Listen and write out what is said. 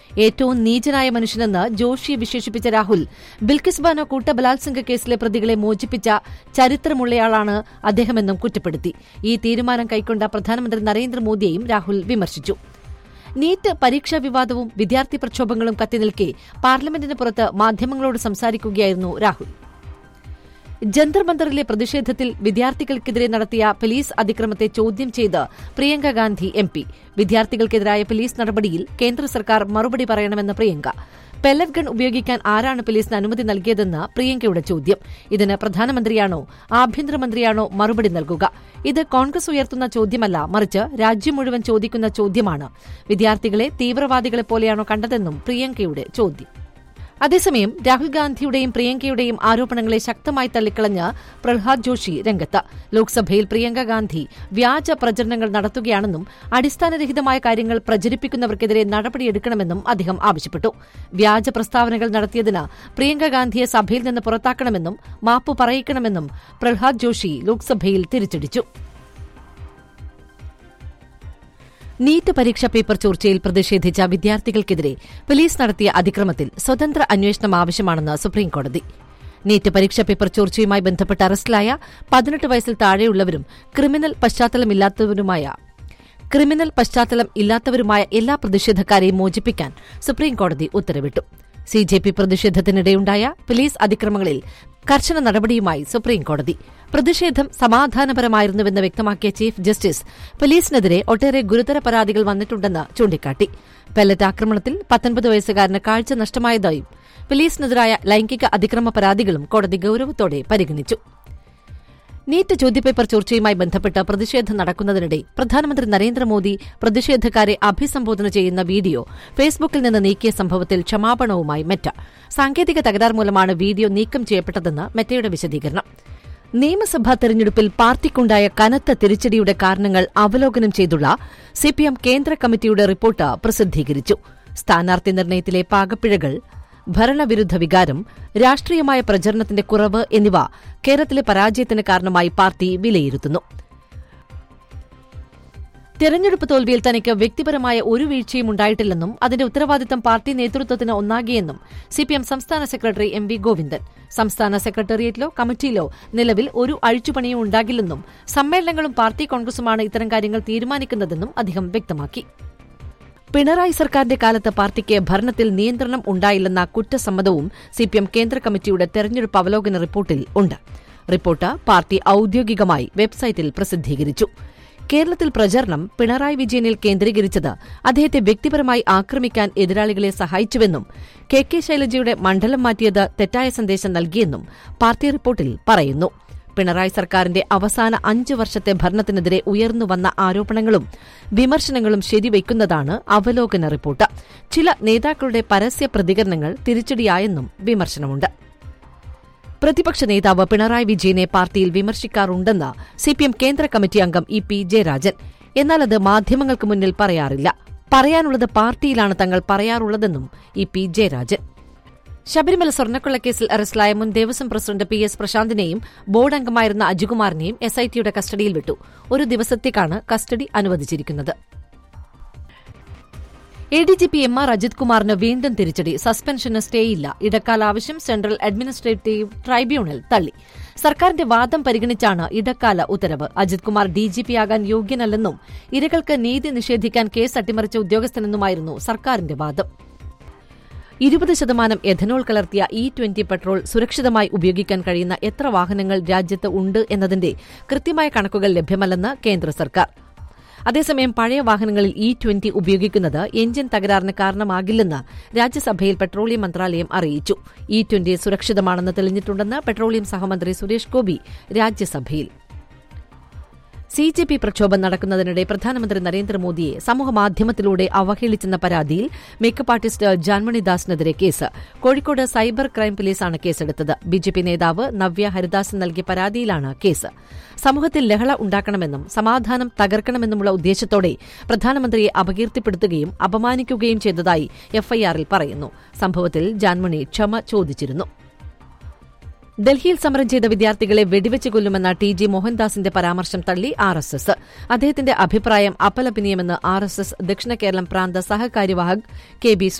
ഏറ്റവും നീചനായ മനുഷ്യനെന്ന് ജോഷിയെ വിശേഷിപ്പിച്ച രാഹുൽ ബിൽക്കിസ് ബാനോ കൂട്ടബലാത്സംഗ കേസിലെ പ്രതികളെ മോചിപ്പിച്ച ചരിത്രമുള്ളയാളാണ് അദ്ദേഹമെന്നും കുറ്റപ്പെടുത്തി ഈ തീരുമാനം കൈക്കൊണ്ട പ്രധാനമന്ത്രി നരേന്ദ്രമോദിയെയും രാഹുൽ വിമർശിച്ചു നീറ്റ് പരീക്ഷാ വിവാദവും വിദ്യാർത്ഥി പ്രക്ഷോഭങ്ങളും കത്തിനിൽക്കെ പാർലമെന്റിന് പുറത്ത് മാധ്യമങ്ങളോട് സംസാരിക്കുകയായിരുന്നു രാഹുൽ ജന്തർ മന്ദറിലെ പ്രതിഷേധത്തിൽ വിദ്യാർത്ഥികൾക്കെതിരെ നടത്തിയ പോലീസ് അതിക്രമത്തെ ചോദ്യം ചെയ്ത് പ്രിയങ്ക ഗാന്ധി എം പി വിദ്യാർത്ഥികൾക്കെതിരായ പോലീസ് നടപടിയിൽ കേന്ദ്ര സർക്കാർ മറുപടി പറയണമെന്ന് പ്രിയങ്ക പെല്ലറ്റ് ഗൺ ഉപയോഗിക്കാൻ ആരാണ് പോലീസിന് അനുമതി നൽകിയതെന്ന് പ്രിയങ്കയുടെ ചോദ്യം ഇതിന് പ്രധാനമന്ത്രിയാണോ ആഭ്യന്തരമന്ത്രിയാണോ മറുപടി നൽകുക ഇത് കോൺഗ്രസ് ഉയർത്തുന്ന ചോദ്യമല്ല മറിച്ച് രാജ്യം മുഴുവൻ ചോദിക്കുന്ന ചോദ്യമാണ് വിദ്യാർത്ഥികളെ തീവ്രവാദികളെ പോലെയാണോ കണ്ടതെന്നും പ്രിയങ്കയുടെ ചോദ്യം അതേസമയം രാഹുൽ ഗാന്ധിയുടെയും പ്രിയങ്കയുടെയും ആരോപണങ്ങളെ ശക്തമായി തള്ളിക്കളഞ്ഞ് പ്രഹ്ലാദ് ജോഷി രംഗത്ത് ലോക്സഭയിൽ പ്രിയങ്ക ഗാന്ധി വ്യാജ പ്രചരണങ്ങൾ നടത്തുകയാണെന്നും അടിസ്ഥാനരഹിതമായ കാര്യങ്ങൾ പ്രചരിപ്പിക്കുന്നവർക്കെതിരെ നടപടിയെടുക്കണമെന്നും അദ്ദേഹം ആവശ്യപ്പെട്ടു വ്യാജ പ്രസ്താവനകൾ നടത്തിയതിന് പ്രിയങ്ക ഗാന്ധിയെ സഭയിൽ നിന്ന് പുറത്താക്കണമെന്നും മാപ്പ് പറയിക്കണമെന്നും പ്രഹ്ലാദ് ജോഷി ലോക്സഭയിൽ തിരിച്ചടിച്ചു നീറ്റ് പരീക്ഷാ പേപ്പർ ചോർച്ചയിൽ പ്രതിഷേധിച്ച വിദ്യാർത്ഥികൾക്കെതിരെ പോലീസ് നടത്തിയ അതിക്രമത്തിൽ സ്വതന്ത്ര അന്വേഷണം ആവശ്യമാണെന്ന് സുപ്രീംകോടതി നീറ്റ് പരീക്ഷാ പേപ്പർ ചോർച്ചയുമായി ബന്ധപ്പെട്ട് അറസ്റ്റിലായ പതിനെട്ട് വയസ്സിൽ താഴെയുള്ളവരും ക്രിമിനൽ പശ്ചാത്തലമില്ലാത്തവരുമായ ക്രിമിനൽ പശ്ചാത്തലം ഇല്ലാത്തവരുമായ എല്ലാ പ്രതിഷേധക്കാരെയും മോചിപ്പിക്കാൻ സുപ്രീംകോടതി ഉത്തരവിട്ടു സി ജെ പി പ്രതിഷേധത്തിനിടെയുണ്ടായ പോലീസ് അതിക്രമങ്ങളിൽ കർശന നടപടിയുമായി സുപ്രീംകോടതി പ്രതിഷേധം സമാധാനപരമായിരുന്നുവെന്ന് വ്യക്തമാക്കിയ ചീഫ് ജസ്റ്റിസ് പോലീസിനെതിരെ ഒട്ടേറെ ഗുരുതര പരാതികൾ വന്നിട്ടുണ്ടെന്ന് ചൂണ്ടിക്കാട്ടി പെല്ലറ്റ് ആക്രമണത്തിൽ പത്തൊൻപത് വയസ്സുകാരന് കാഴ്ച നഷ്ടമായതായും പോലീസിനെതിരായ ലൈംഗിക അതിക്രമ പരാതികളും കോടതി ഗൌരവത്തോടെ പരിഗണിച്ചു നീറ്റ് ചോദ്യപേപ്പർ ചോർച്ചയുമായി ബന്ധപ്പെട്ട് പ്രതിഷേധം നടക്കുന്നതിനിടെ പ്രധാനമന്ത്രി നരേന്ദ്രമോദി പ്രതിഷേധക്കാരെ അഭിസംബോധന ചെയ്യുന്ന വീഡിയോ ഫേസ്ബുക്കിൽ നിന്ന് നീക്കിയ സംഭവത്തിൽ ക്ഷമാപണവുമായി മെറ്റ സാങ്കേതിക തകരാർ മൂലമാണ് വീഡിയോ നീക്കം ചെയ്യപ്പെട്ടതെന്ന് മെറ്റയുടെ വിശദീകരണം നിയമസഭാ തെരഞ്ഞെടുപ്പിൽ പാർട്ടിക്കുണ്ടായ കനത്ത തിരിച്ചടിയുടെ കാരണങ്ങൾ അവലോകനം ചെയ്തുള്ള സിപിഎം കേന്ദ്ര കമ്മിറ്റിയുടെ റിപ്പോർട്ട് പ്രസിദ്ധീകരിച്ചു സ്ഥാനാർത്ഥി നിർണയത്തിലെ പാകപ്പിഴകൾ ഭരണവിരുദ്ധ വികാരം രാഷ്ട്രീയമായ പ്രചരണത്തിന്റെ കുറവ് എന്നിവ കേരളത്തിലെ പരാജയത്തിന് കാരണമായി പാർട്ടി വിലയിരുത്തുന്നു തെരഞ്ഞെടുപ്പ് തോൽവിയിൽ തനിക്ക് വ്യക്തിപരമായ ഒരു വീഴ്ചയും ഉണ്ടായിട്ടില്ലെന്നും അതിന്റെ ഉത്തരവാദിത്തം പാർട്ടി നേതൃത്വത്തിന് ഒന്നാകിയെന്നും സിപിഎം സംസ്ഥാന സെക്രട്ടറി എം വി ഗോവിന്ദൻ സംസ്ഥാന സെക്രട്ടേറിയറ്റിലോ കമ്മിറ്റിയിലോ നിലവിൽ ഒരു അഴിച്ചുപണിയും ഉണ്ടാകില്ലെന്നും സമ്മേളനങ്ങളും പാർട്ടി കോൺഗ്രസുമാണ് ഇത്തരം കാര്യങ്ങൾ തീരുമാനിക്കുന്നതെന്നും അദ്ദേഹം വ്യക്തമാക്കി പിണറായി സർക്കാരിന്റെ കാലത്ത് പാർട്ടിക്ക് ഭരണത്തിൽ നിയന്ത്രണം ഉണ്ടായില്ലെന്ന കുറ്റസമ്മതവും സിപിഎം കേന്ദ്ര കമ്മിറ്റിയുടെ തെരഞ്ഞെടുപ്പ് അവലോകന റിപ്പോർട്ടിൽ ഉണ്ട് റിപ്പോർട്ട് പാർട്ടി ഔദ്യോഗികമായി വെബ്സൈറ്റിൽ പ്രസിദ്ധീകരിച്ചു കേരളത്തിൽ പ്രചരണം പിണറായി വിജയനിൽ കേന്ദ്രീകരിച്ചത് അദ്ദേഹത്തെ വ്യക്തിപരമായി ആക്രമിക്കാൻ എതിരാളികളെ സഹായിച്ചുവെന്നും കെ കെ ശൈലജയുടെ മണ്ഡലം മാറ്റിയത് തെറ്റായ സന്ദേശം നൽകിയെന്നും പാർട്ടി റിപ്പോർട്ടിൽ പറയുന്നു പിണറായി സർക്കാരിന്റെ അവസാന അഞ്ചു വർഷത്തെ ഭരണത്തിനെതിരെ ഉയർന്നുവന്ന ആരോപണങ്ങളും വിമർശനങ്ങളും ശരിവയ്ക്കുന്നതാണ് അവലോകന റിപ്പോർട്ട് ചില നേതാക്കളുടെ പരസ്യ പ്രതികരണങ്ങൾ തിരിച്ചടിയായെന്നും വിമർശനമുണ്ട് പ്രതിപക്ഷ നേതാവ് പിണറായി വിജയനെ പാർട്ടിയിൽ വിമർശിക്കാറുണ്ടെന്ന് സിപിഎം കേന്ദ്ര കമ്മിറ്റി അംഗം ഇ പി ജയരാജൻ എന്നാൽ അത് മാധ്യമങ്ങൾക്ക് മുന്നിൽ പറയാറില്ല പറയാനുള്ളത് പാർട്ടിയിലാണ് തങ്ങൾ പറയാറുള്ളതെന്നും ഇ പി ജയരാജൻ ശബരിമല സ്വർണ്ണക്കൊള്ളക്കേസിൽ അറസ്റ്റിലായ മുൻ ദേവസ്വം പ്രസിഡന്റ് പി എസ് പ്രശാന്തിനെയും ബോർഡ് അംഗമായിരുന്ന അജികുമാറിനെയും എസ്ഐടിയുടെ കസ്റ്റഡിയിൽ വിട്ടു ഒരു ദിവസത്തേക്കാണ് കസ്റ്റഡി അനുവദിച്ചിരിക്കുന്നത് A D G P M R Ajith കുമാറിന് വീണ്ടും തിരിച്ചടി സസ്പെൻഷന് സ്റ്റേയില്ല ഇടക്കാല ആവശ്യം സെൻട്രൽ അഡ്മിനിസ്ട്രേറ്റീവ് ട്രൈബ്യൂണൽ തള്ളി സർക്കാരിന്റെ വാദം പരിഗണിച്ചാണ് ഇടക്കാല ഉത്തരവ് അജിത് കുമാർ ഡിജിപിയാകാൻ യോഗ്യനല്ലെന്നും ഇരകൾക്ക് നീതി നിഷേധിക്കാൻ കേസ് അട്ടിമറിച്ച ഉദ്യോഗസ്ഥനെന്നുമായിരുന്നു സർക്കാരിന്റെ വാദം ഇരുപത് ശതമാനം എഥനോൾ കലർത്തിയ ഇ ട്വന്റി പെട്രോൾ സുരക്ഷിതമായി ഉപയോഗിക്കാൻ കഴിയുന്ന എത്ര വാഹനങ്ങൾ രാജ്യത്ത് ഉണ്ട് എന്നതിന്റെ കൃത്യമായ കണക്കുകൾ ലഭ്യമല്ലെന്ന് കേന്ദ്ര സർക്കാർ അതേസമയം പഴയ വാഹനങ്ങളിൽ ഇ ട്വന്റി ഉപയോഗിക്കുന്നത് എഞ്ചിൻ തകരാറിന് കാരണമാകില്ലെന്ന് രാജ്യസഭയിൽ പെട്രോളിയം മന്ത്രാലയം അറിയിച്ചു ഇ ട്വന്റി സുരക്ഷിതമാണെന്ന് തെളിഞ്ഞിട്ടുണ്ടെന്ന് പെട്രോളിയം സഹമന്ത്രി സുരേഷ് ഗോപി രാജ്യസഭയിൽ സി ജെ പി പ്രക്ഷോഭം നടക്കുന്നതിനിടെ പ്രധാനമന്ത്രി നരേന്ദ്രമോദിയെ സമൂഹമാധ്യമത്തിലൂടെ അവഹേളിച്ചെന്ന പരാതിയിൽ മേക്കപ്പ് ആർട്ടിസ്റ്റ് ജാൻമണി ദാസിനെതിരെ കേസ് കോഴിക്കോട് സൈബർ ക്രൈം പോലീസാണ് കേസെടുത്തത് ബിജെപി നേതാവ് നവ്യ ഹരിദാസൻ നൽകിയ പരാതിയിലാണ് കേസ് സമൂഹത്തിൽ ലഹള ഉണ്ടാക്കണമെന്നും സമാധാനം തകർക്കണമെന്നുമുള്ള ഉദ്ദേശത്തോടെ പ്രധാനമന്ത്രിയെ അപകീർത്തിപ്പെടുത്തുകയും അപമാനിക്കുകയും ചെയ്തതായി എഫ്ഐആറിൽ പറയുന്നു സംഭവത്തിൽ ജാൻമണി ക്ഷമ ചോദിച്ചിരുന്നു ഡൽഹിയിൽ സമരം ചെയ്ത വിദ്യാർത്ഥികളെ വെടിവെച്ച് കൊല്ലുമെന്ന ടി ജി മോഹൻദാസിന്റെ പരാമർശം തള്ളി ആർ എസ് എസ് അദ്ദേഹത്തിന്റെ അഭിപ്രായം അപലപനീയമെന്ന് ആർ എസ് എസ് ദക്ഷിണ കേരളം പ്രാന്ത സഹകാര്യവാഹക് കെ ബി